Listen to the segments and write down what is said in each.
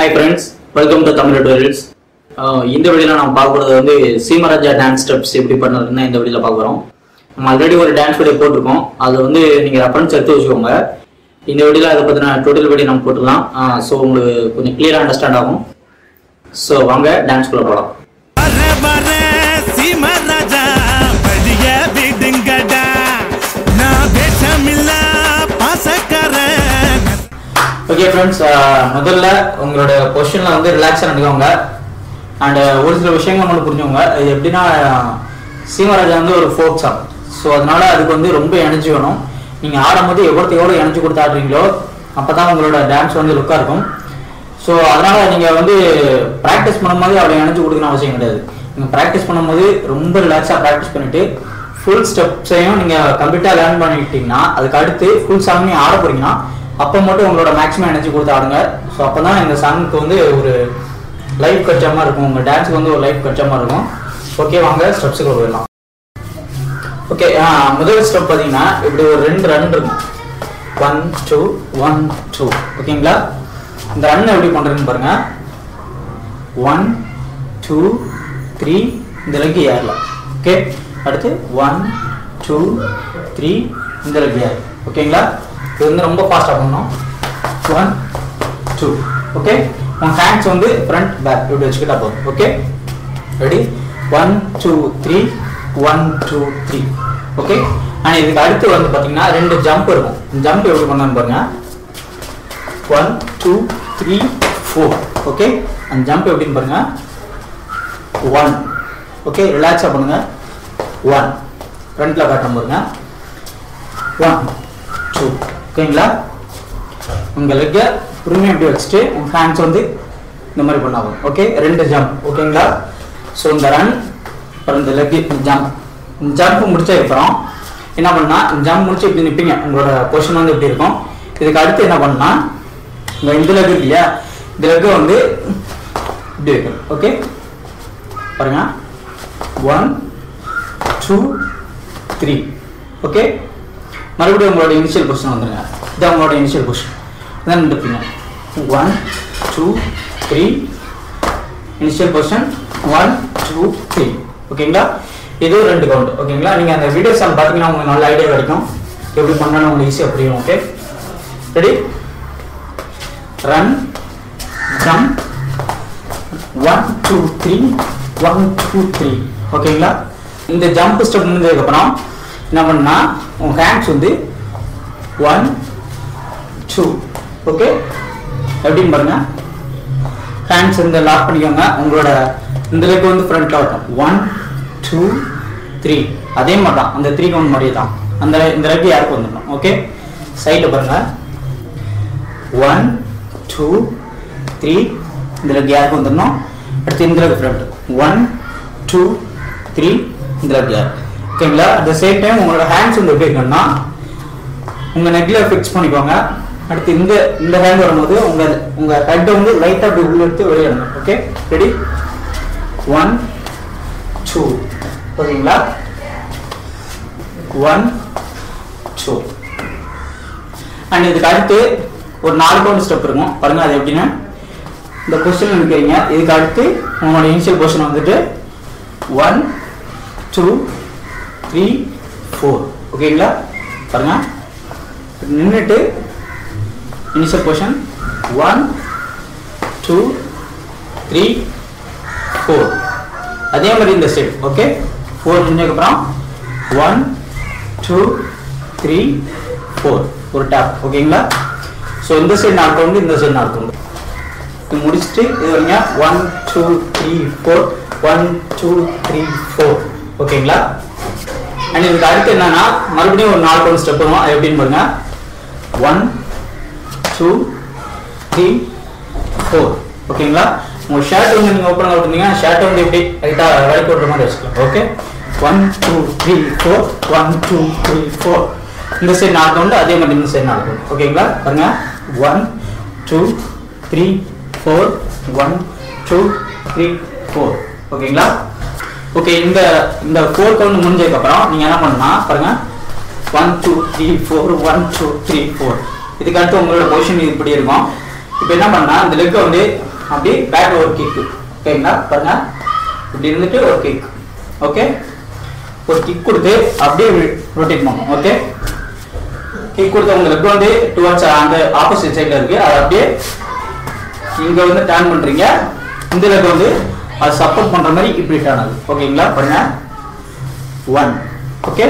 hi friends welcome to Tamil dwells இந்த வீடியோவில் நம்ம பார்க்க போகிறது வந்து சீமராஜா டான்ஸ் ஸ்டெப்ஸ் எப்படி பண்ணுறதுன்னு இந்த வீடியோவில் பார்க்க போகிறோம் நம்ம ஆல்ரெடி ஒரு டான்ஸ் வீடியோ போட்டிருக்கோம் அது வந்து நீங்கள் ரெஃபரன்ஸ் எடுத்து வச்சுக்கோங்க இந்த வீடியோவில் அதை பற்றின டோட்டல் வீடியோ நம்ம போட்டுக்கலாம் ஸோ உங்களுக்கு கொஞ்சம் கிளியராக அண்டர்ஸ்டாண்ட் ஆகும் ஸோ வாங்க டான்ஸ்குள்ளே போகலாம் வர வர சீமராஜா படிய விடுங்கடா நான் வேஷமில்ல பாசக்காரன் ஓகே ஃப்ரெண்ட்ஸ் முதல்ல உங்களோட பொசிஷனில் வந்து ரிலாக்ஸாக நடந்துக்கோங்க அண்ட் ஒரு சில விஷயங்கள் மட்டும் புரிஞ்சுக்கோங்க இது எப்படின்னா சீமராஜா வந்து ஒரு ஃபோக் சாங் ஸோ அதனால அதுக்கு வந்து ரொம்ப எனர்ஜி வேணும் நீங்கள் ஆடும்போது எவ்வளோக்கு எவ்வளோ எனர்ஜி கொடுத்து ஆடுறீங்களோ அப்போ தான் உங்களோட டான்ஸ் வந்து லுக்காக இருக்கும் ஸோ அதனால நீங்கள் வந்து ப்ராக்டிஸ் பண்ணும்போது அவ்வளோ எனர்ஜி கொடுக்கணும் அவசியம் கிடையாது நீங்கள் ப்ராக்டிஸ் பண்ணும்போது ரொம்ப ரிலாக்ஸாக ப்ராக்டிஸ் பண்ணிட்டு ஃபுல் ஸ்டெப்ஸையும் நீங்கள் கம்ப்ளீட்டாக லேர்ன் பண்ணிக்கிட்டீங்கன்னா அதுக்கு அடுத்து ஃபுல் சாங் நீங்கள் ஆட போறீங்கன்னா அப்போ மட்டும் உங்களோட மேக்ஸிமம் எனர்ஜி கொடுத்து ஆடுங்க ஸோ அப்போ தான் இந்த சாங்க்கு வந்து ஒரு லைஃப் கட்சமாக இருக்கும் உங்கள் டான்ஸுக்கு வந்து ஒரு லைஃப் கட்சமாக இருக்கும் ஓகே வாங்க ஸ்டெப்ஸுக்கு போயிடலாம் ஓகே முதல் ஸ்டெப் பார்த்தீங்கன்னா இப்படி ஒரு ரெண்டு ரன் இருக்கும் ஒன் டூ ஒன் டூ ஓகேங்களா இந்த ரன் எப்படி பண்ணுறதுன்னு பாருங்க ஒன் டூ த்ரீ இந்த லெக் ஏறலாம் ஓகே அடுத்து ஒன் டூ த்ரீ இந்த லெக் ஏர் ஓகேங்களா இது வந்து ரொம்ப ஃபாஸ்ட்டாக பண்ணணும் ஒன் டூ ஓகே உன் ஹேண்ட்ஸ் வந்து ஃப்ரண்ட் பேக் இப்படி வச்சுக்கிட்டா போதும் okay ready one two three one two three okay ஆனால் இதுக்கு அடுத்து வந்து பார்த்தீங்கன்னா ரெண்டு ஜம்ப் இருக்கும் ஜம்ப் எப்படி பண்ணணும்னு பாருங்க one two three four okay அந்த ஜம்ப் எப்படின்னு பாருங்க ஒன் ஓகே ரிலாக்ஸாக பண்ணுங்க ஒன் ஃப்ரண்ட்டில் காட்டுறோம் பாருங்க ஒன் டூ ஓகேங்களா உங்கள் லெக்கை பொறுமையாக இப்படி வச்சுட்டு உங்கள் ஹேண்ட்ஸ் வந்து இந்த மாதிரி பண்ணாகும் ஓகே ரெண்டு ஜம்ப் ஓகேங்களா ஸோ இந்த ரன் அப்புறம் இந்த லெக் ஜம்ப் இந்த ஜம்ப் முடிச்சதுக்கப்புறம் என்ன பண்ணா இந்த ஜம்ப் முடிச்சு இப்படி நிற்பீங்க உங்களோட பொசிஷன் வந்து இப்படி இருக்கும் இதுக்கு அடுத்து என்ன பண்ணா இந்த இந்த லெக் இருக்கு இல்லையா இந்த லெக்கை வந்து இப்படி வைக்கணும் ஓகே பாருங்க ஒன் டூ த்ரீ ஓகே மறுபடியும் உங்களோட இனிஷியல் பொசிஷன் வந்துருங்க இதான் உங்களோட இனிஷியல் பொசிஷன் இதான் நின்றுப்பீங்க one two three initial position one two three ஓகேங்களா இது ரெண்டு கவுண்ட் ஓகேங்களா நீங்கள் அந்த வீடியோஸ் எல்லாம் பார்த்தீங்கன்னா உங்களுக்கு நல்ல ஐடியா கிடைக்கும் எப்படி பண்ணணும் உங்களுக்கு ஈஸியாக புரியும் okay ready run jump one two three one two three ஓகேங்களா இந்த ஜம்ப் ஸ்டெப் முடிஞ்சதுக்கப்புறம் என்ன பண்ணா உங்க ஹேண்ட்ஸ் வந்து ஒன் டூ ஓகே எப்படின்னு பாருங்க ஹேண்ட்ஸ் இந்த லாக் பண்ணிக்கோங்க உங்களோட இந்த லெக் வந்து ஃப்ரண்ட்ல இருக்கும் ஒன் டூ த்ரீ அதே மாதிரி தான் அந்த த்ரீ கவுண்ட் மாதிரியே தான் அந்த இந்த லெக் யாருக்கு வந்துடணும் ஓகே சைடில் பாருங்க ஒன் டூ த்ரீ இந்த லெக் யாருக்கு வந்துடணும் அடுத்து இந்த leg front one two three இந்த லெக் யார் ஓகேங்களா அட் த சேம் டைம் உங்களோட ஹேண்ட்ஸ் வந்து எப்படி இருக்கணும்னா உங்க நெக்ல ஃபிக்ஸ் பண்ணிக்கோங்க அடுத்து இந்த இந்த ஹேண்ட் வரும்போது உங்க உங்க ஹெட் வந்து லைட்டா அப்படி உள்ள எடுத்து வெளியே வரணும் ஓகே ரெடி ஒன் டூ ஓகேங்களா ஒன் டூ அண்ட் இதுக்கு அடுத்து ஒரு நாலு கவுண்ட் ஸ்டெப் இருக்கும் பாருங்க அது எப்படின்னா இந்த பொசிஷன் இருக்கிறீங்க இதுக்கு அடுத்து உங்களோட இனிஷியல் பொசிஷன் வந்துட்டு ஒன் டூ த்ரீ ஃபோர் ஓகேங்களா பாருங்க நின்றுட்டு initial position one two three four அதே மாதிரி இந்த ஸ்டெப் ஓகே ஃபோர் நின்றதுக்கப்புறம் ஒன் டூ த்ரீ ஃபோர் ஒரு டேப் ஓகேங்களா ஸோ இந்த சைடு நாலு கவுண்டு இந்த சைடு நாலு கவுண்டு இது முடிச்சுட்டு இது வரீங்க one two three four one two three four ஓகேங்களா அண்ட் இதுக்கு அடுத்து என்னன்னா மறுபடியும் ஒரு நாலு கவுண்ட் ஸ்டெப் வரும் அது எப்படின்னு பாருங்க ஒன் டூ த்ரீ ஃபோர் ஓகேங்களா உங்க ஷர்ட் வந்து நீங்க ஓப்பன் விட்டுருந்தீங்கன்னா ஷர்ட் வந்து எப்படி ரைட்டா வளைக்க விடுற மாதிரி வச்சுக்கலாம் okay one two three four one two three four இந்த சைடு நாலு கவுண்டு அதே மாதிரி இந்த சைடு நாலு கவுண்டு ஓகேங்களா பாருங்க one two three four one two three four ஓகேங்களா ஓகே இந்த இந்த ஃபோர் கவுண்ட் முடிஞ்சதுக்கப்புறம் நீங்கள் என்ன பண்ணணும்னா பாருங்க one two three four one two three four இதுக்கு அடுத்து உங்களோட பொசிஷன் இப்படி இருக்கும் இப்போ என்ன பண்ணா இந்த லெக்கை வந்து அப்படியே பேக் ஒரு கிக் ஓகேங்களா பாருங்க இப்படி இருந்துட்டு ஒரு கிக் ஓகே ஒரு கிக் கொடுத்து அப்படியே ரொட்டேட் பண்ணணும் ஓகே கிக் கொடுத்து உங்க லெக் வந்து டுவர்ட்ஸ் அந்த ஆப்போசிட் சைடுல இருக்கு அதை அப்படியே இங்க வந்து டர்ன் பண்றீங்க இந்த லெக் வந்து அது சப்போர்ட் பண்ற மாதிரி இப்படி டர்ன் ஆகுது ஓகேங்களா பாருங்க ஒன் ஓகே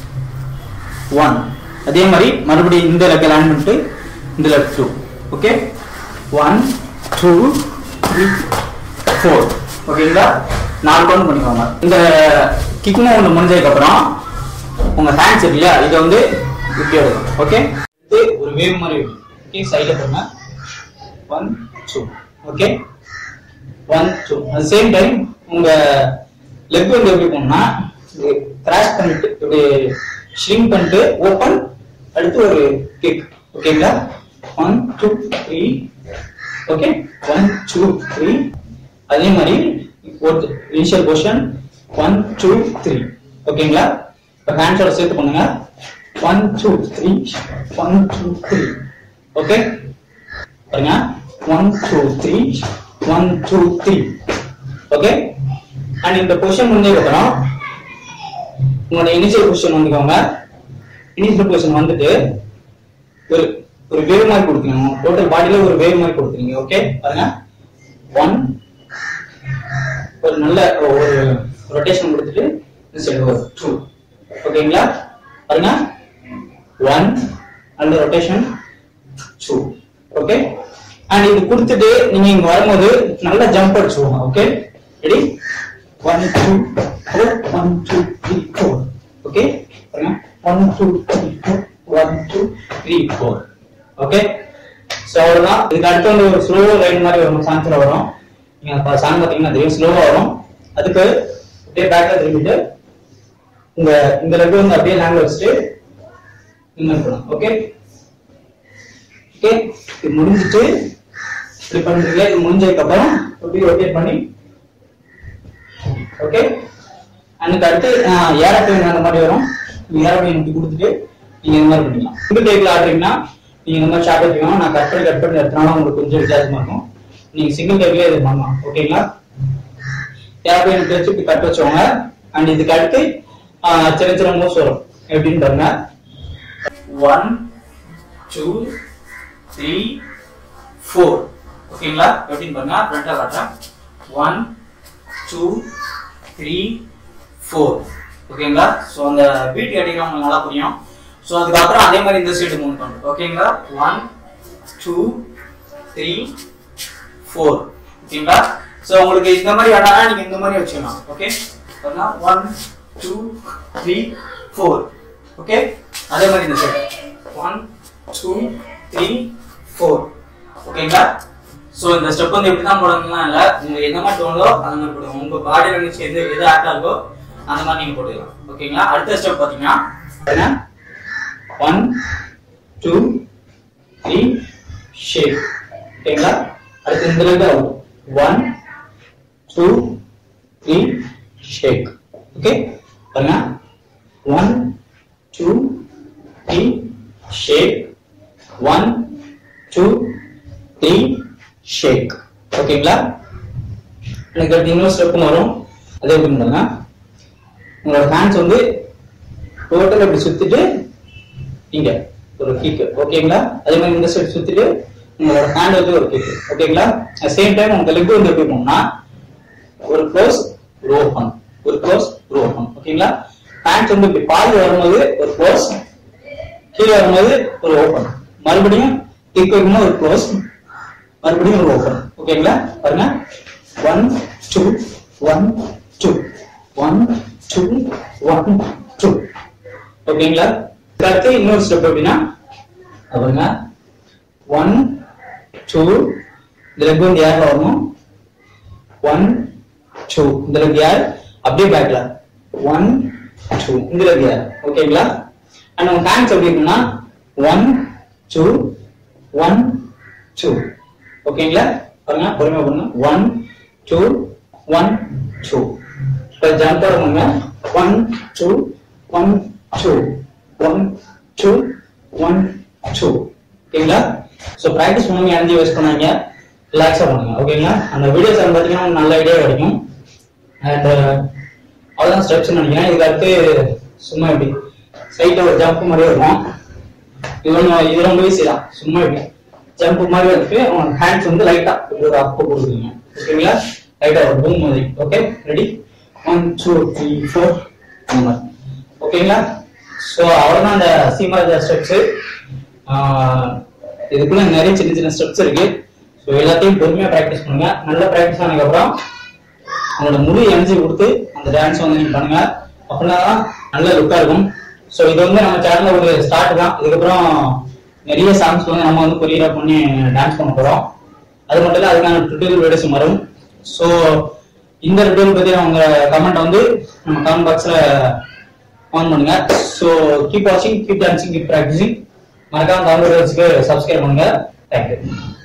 ஒன் அதே மாதிரி மறுபடியும் இந்த லெக் லேண்ட் பண்ணிட்டு இந்த leg two okay one two three four ஓகேங்களா நாலு கவுண்ட் பண்ணிக்கோங்க இந்த கிக் ஒன்று முடிஞ்சதுக்கு அப்புறம் உங்க ஹேண்ட்ஸ் இருக்கு இல்லையா இதை வந்து இப்படி எடுக்கணும் ஓகே இது ஒரு வேவ் மாதிரி ஓகே சைடில் போங்க one two okay one two at same time உங்க லெக் வந்து எப்படி போகணும்னா கிராஷ் பண்ணிட்டு இப்படி ஷ்ரிங்க் பண்ணிட்டு ஓப்பன் அடுத்து ஒரு கிக் ஓகேங்களா one two three okay one two three அதே மாதிரி ஒரு initial position one two three ஓகேங்களா இப்போ ஹேண்ட்ஸோட சேர்த்து பண்ணுங்க one two three one two three okay பாருங்க one two three one two three okay and இந்த பொசிஷன் முடிஞ்சதுக்கு அப்புறம் உங்களோட இனிஷியல் பொசிஷன் வந்துக்கோங்க இனிஷியல் பொசிஷன் வந்துட்டு ஒரு ஒரு வேவ் மாதிரி கொடுக்கணும் டோட்டல் பாடியில ஒரு வேவ் மாதிரி கொடுத்துருங்க ஓகே பாருங்க ஒன் ஒரு நல்ல ஒரு ரொட்டேஷன் கொடுத்துட்டு இந்த சைடு ஒரு டூ ஓகேங்களா பாருங்க ஒன் நல்ல ரொட்டேஷன் டூ ஓகே அண்ட் இது கொடுத்துட்டு நீங்க இங்க வரும்போது நல்லா ஜம்ப் அடிச்சுவோங்க okay ready one two four one two three four okay பாருங்க one two three four one two three four okay so அவ்வளோதான் இதுக்கு அடுத்து வந்து ஒரு ஸ்லோ லைன் மாதிரி வரும் சாங்ஸ்ல வரும் நீங்க சாங் பார்த்தீங்கன்னா தெரியும் ஸ்லோவா வரும் அதுக்கு அப்படியே பேக்ல திரும்பிட்டு உங்க இந்த லெக் வந்து அப்படியே லேண்ட் வச்சுட்டு இந்த மாதிரி பண்ணலாம் ஓகே ஓகே இது முடிஞ்சிட்டு இப்படி பண்றீங்க இது முடிஞ்சதுக்கு அப்புறம் அப்படியே ரொட்டேட் பண்ணி ஓகே அதுக்கு அடுத்து ஏரோப்ளைன் அந்த மாதிரி வரும் ஏரோப்ளைன் இப்படி கொடுத்துட்டு நீங்க இந்த மாதிரி பண்ணிக்கலாம் சிங்கிள் டேக்ல ஆடுறீங்கன்னா நீங்க இந்த மாதிரி ஷார்ட் வச்சுக்கோங்க நான் கட் பண்ணி கட் பண்ணி எடுத்தனால உங்களுக்கு கொஞ்சம் வித்தியாசமா இருக்கும் நீங்க சிங்கிள் டேக்லயே இது பண்ணலாம் ஓகேங்களா ஏரோப்ளைன் இப்படி வச்சு இப்படி கட் வச்சவங்க அண்ட் இதுக்கு அடுத்து ஆஹ், சின்ன சின்ன மூவ்ஸ் வரும் எப்படின்னு பாருங்க ஒன் டூ த்ரீ ஃபோர் ஓகேங்களா எப்படின்னு பாருங்க ஃப்ரண்ட்ல காட்டுறேன் ஒன் டூ த்ரீ ஃபோர் ஓகேங்களா ஸோ அந்த பீட் கேட்டீங்கன்னா உங்களுக்கு நல்லா புரியும் ஸோ அதுக்கப்புறம் அதே மாதிரி இந்த சைடு மூவ் பண்ணுறோம் ஓகேங்களா ஒன் டூ த்ரீ ஃபோர் ஓகேங்களா ஸோ உங்களுக்கு இந்த மாதிரி வேணா நீங்க இந்த மாதிரி வச்சுக்கலாம் okay one two three four okay அதே மாதிரி இந்த side one two three four ஓகேங்களா ஸோ இந்த ஸ்டெப் வந்து எப்படி தான் போடணும்லாம் இல்லை உங்களுக்கு எந்த மாதிரி தோணுதோ அந்த மாதிரி போடுங்க உங்க பாடி லாங்குவேஜ் எது எது ஆக்ட் ஆகோ அந்த மாதிரி நீங்க போட்டுக்கலாம் ஓகேங்களா அடுத்த ஸ்டெப் பார்த்தீங்கன்னா ஒன் டூ த்ரீ ஷேக் ஓகேங்களா அடுத்து இந்த இருந்து out one two three shake okay பாருங்க one two three shake one two three shake ஓகேங்களா எனக்கு அடுத்து இன்னொரு ஸ்டெப்பும் வரும் அதே எப்படி பண்ணுங்க உங்களோட ஹேண்ட்ஸ் வந்து டோட்டல் இப்படி சுத்திட்டு இங்க ஒரு கிக் ஓகேங்களா அதே மாதிரி இந்த சைடு சுத்திட்டு உங்களோட ஹேண்ட் வந்து ஒரு கிக் ஓகேங்களா சேம் டைம் உங்க லெக் வந்து எப்படி போகணும்னா ஒரு க்ளோஸ் ஒரு ஓப்பன் ஒரு க்ளோஸ் ஒரு ஓப்பன் ஓகேங்களா ஹேண்ட்ஸ் வந்து இப்படி பாதி வரும்போது ஒரு க்ளோஸ் கீழே வரும்போது ஒரு ஓப்பன் மறுபடியும் கிக் வைக்கும்போது ஒரு க்ளோஸ் மறுபடியும் ஒரு ஓப்பன் ஓகேங்களா பாருங்க one two one two one two one two ஓகேங்களா இதுக்கு அடுத்து இன்னொரு ஸ்டெப் எப்படின்னா பாருங்க ஒன் டூ இந்த லெக் வந்து யார்ல வரணும் ஒன் டூ இந்த லெக் யார் அப்படியே பேக்ல ஒன் டூ இந்த லெக் யார் ஓகேங்களா அண்ட் உங்க ஹேண்ட்ஸ் எப்படி இருக்குன்னா ஒன் டூ ஒன் டூ ஓகேங்களா பாருங்க பொறுமையா பண்ணுங்க ஒன் டூ ஒன் டூ இப்போ ஜம்ப் பண்ணுங்க one two one two one two one two ஓகேங்களா ஸோ ப்ராக்டிஸ் பண்ணுங்க எனர்ஜி வேஸ்ட் பண்ணாங்க ரிலாக்ஸாக பண்ணுங்க ஓகேங்களா அந்த வீடியோஸ் பார்த்தீங்கன்னா உங்களுக்கு நல்ல ஐடியா கிடைக்கும் அண்ட் அவ்வளோதான் ஸ்டெப்ஸ் நினைக்கிறேன் இதுக்கு அடுத்து சும்மா இப்படி சைட்டில் ஒரு ஜம்ப் மாதிரி இருக்கும் இது ஒன்றும் இது ரொம்ப ஈஸி தான் சும்மா இப்படி ஜம்ப் மாதிரி வந்துட்டு உங்க ஹேண்ட்ஸ் வந்து லைட்டா ஒரு அப்பு கொடுக்குறீங்க ஓகேங்களா லைட்டா ஒரு பூம் மாதிரி okay ready one two three four அந்த மாதிரி ஓகேங்களா ஸோ அவ்வளோதான் அந்த சீமாராஜா ஸ்டெப்ஸ் இதுக்குள்ள நிறைய சின்ன சின்ன ஸ்டெப்ஸ் இருக்கு ஸோ எல்லாத்தையும் பொறுமையா ப்ராக்டிஸ் பண்ணுங்க நல்ல ப்ராக்டிஸ் ஆனதுக்கப்புறம் உங்களோட முழு எனர்ஜி கொடுத்து அந்த டான்ஸ் வந்து நீங்க பண்ணுங்க அப்படின்னா தான் நல்ல லுக்கா இருக்கும் ஸோ இது வந்து நம்ம சேனல்ல ஒரு ஸ்டார்ட் தான் இதுக்கப்புறம் நிறைய சாங்ஸ் வந்து நம்ம வந்து கொரியரா பண்ணி டான்ஸ் பண்ண போறோம் அது மட்டும் இல்ல அதுக்கான டுட்டோரியல் வீடியோஸ் வரும் ஸோ இந்த டுட்டோரியல் பத்தி உங்க கமெண்ட் வந்து நம்ம கமெண்ட் பாக்ஸ்ல ஆன் பண்ணுங்க ஸோ கீப் வாட்சிங் கீப் டான்சிங் கீப் ப்ராக்டிசிங் மறக்காம தமிழ் சப்ஸ்கிரைப் பண்ணுங்க தேங்க்யூ